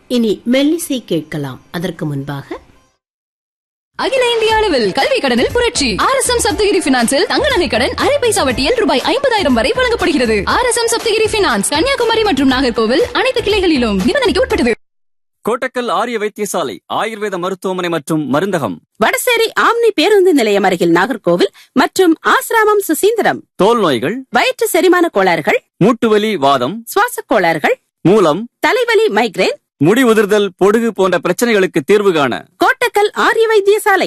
இனி மெல்லிசை கேட்கலாம் அதற்கு முன்பாக அகில இந்திய அளவில் கல்வி கடனில் புரட்சி ஆர் எஸ் எம் சப்தகிரி பினான்சில் தங்க நகை கடன் அரை பைசா வட்டியில் ரூபாய் ஐம்பதாயிரம் வரை வழங்கப்படுகிறது R S M Saptagiri finance Kanyakumari மற்றும் நாகர்கோவில் அனைத்து கிளைகளிலும் நிபந்தனைக்கு உட்பட்டது கோட்டக்கல் ஆரிய வைத்தியசாலை ஆயுர்வேத மருத்துவமனை மற்றும் மருந்தகம் வடசேரி ஆம்னி பேருந்து நிலையம் அருகில் நாகர்கோவில் மற்றும் ஆசிராமம் சுசீந்திரம் தோல் நோய்கள் வயிற்று செரிமான கோளாறுகள் மூட்டுவலி வாதம் சுவாச கோளாறுகள் மூலம் தலைவலி மைக்ரேன் முடி உதிர்தல் பொடுகு போன்ற பிரச்சனைகளுக்கு தீர்வு காண கோட்டக்கல் ஆரிய வைத்தியசாலை